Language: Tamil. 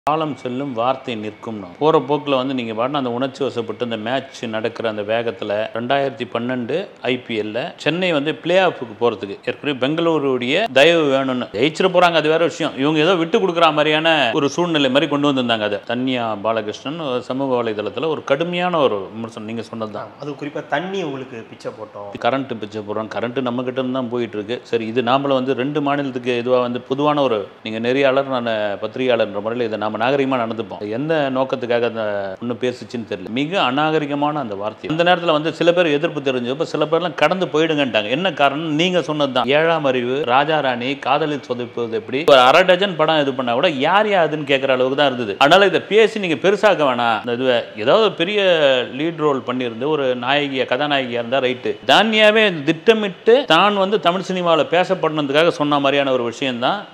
காலம் செல்லும் வார்த்தை நிற்கும் போகிற போக்கில் வந்து நீங்கள் பாட்டு அந்த உணர்ச்சி வசப்பட்டு அந்த மேட்ச் நடக்கிற அந்த வேகத்தில் ரெண்டாயிரத்தி பன்னெண்டு ஐபிஎல்ல சென்னை வந்து பிளே ஆஃபுக்கு போகிறதுக்கு ஏற்கனவே பெங்களூருடைய தயவு வேணும்னு ஜெயிச்சிட போகிறாங்க அது வேற விஷயம் இவங்க ஏதோ விட்டு கொடுக்குற மாதிரியான ஒரு சூழ்நிலை மாதிரி கொண்டு வந்திருந்தாங்க அதை தன்யா பாலகிருஷ்ணன் ஒரு சமூக வலைதளத்தில் ஒரு கடுமையான ஒரு விமர்சனம் நீங்கள் சொன்னது தான் அது குறிப்பாக தண்ணி உங்களுக்கு பிச்சை போட்டோம் கரண்ட் பிச்சை போடுறோம் கரண்ட் நம்ம கிட்ட இருந்து தான் போயிட்டு இருக்கு சரி இது நாமளும் வந்து ரெண்டு மாநிலத்துக்கு இதுவாக வந்து பொதுவான ஒரு நீங்கள் நெறியாளர் நான் பத்திரிகையாளர்ன்ற முறையில் இதை நாம நாகரிகமாக நடந்துப்போம் எந்த நோக்கத்துக்காக அந்த ஒன்று பேசுச்சுன்னு தெரியல மிக அநாகரிகமான அந்த வார்த்தை அந்த நேரத்தில் வந்து சில பேர் எதிர்ப்பு தெரிஞ்சப்ப சில பேர்லாம் கடந்து போயிடுங்கன்ட்டாங்க என்ன காரணம் நீங்கள் சொன்னது தான் ஏழாம் அறிவு ராஜா ராணி காதலில் சொதைப்பது எப்படி ஒரு அரை டஜன் படம் இது பண்ணா கூட யார் யாருன்னு கேட்குற அளவுக்கு தான் இருந்தது அதனால இதை பேசி நீங்கள் பெருசாக்க வேணாம் இந்த இதுவை ஏதாவது பெரிய லீட் ரோல் பண்ணியிருந்து ஒரு நாயகியா கதாநாயகியா இருந்தால் ரைட்டு தானியாவே திட்டமிட்டு தான் வந்து தமிழ் சினிமாவில் பேசப்படணுன்றதுக்காக சொன்ன மாதிரியான ஒரு விஷயம் தான்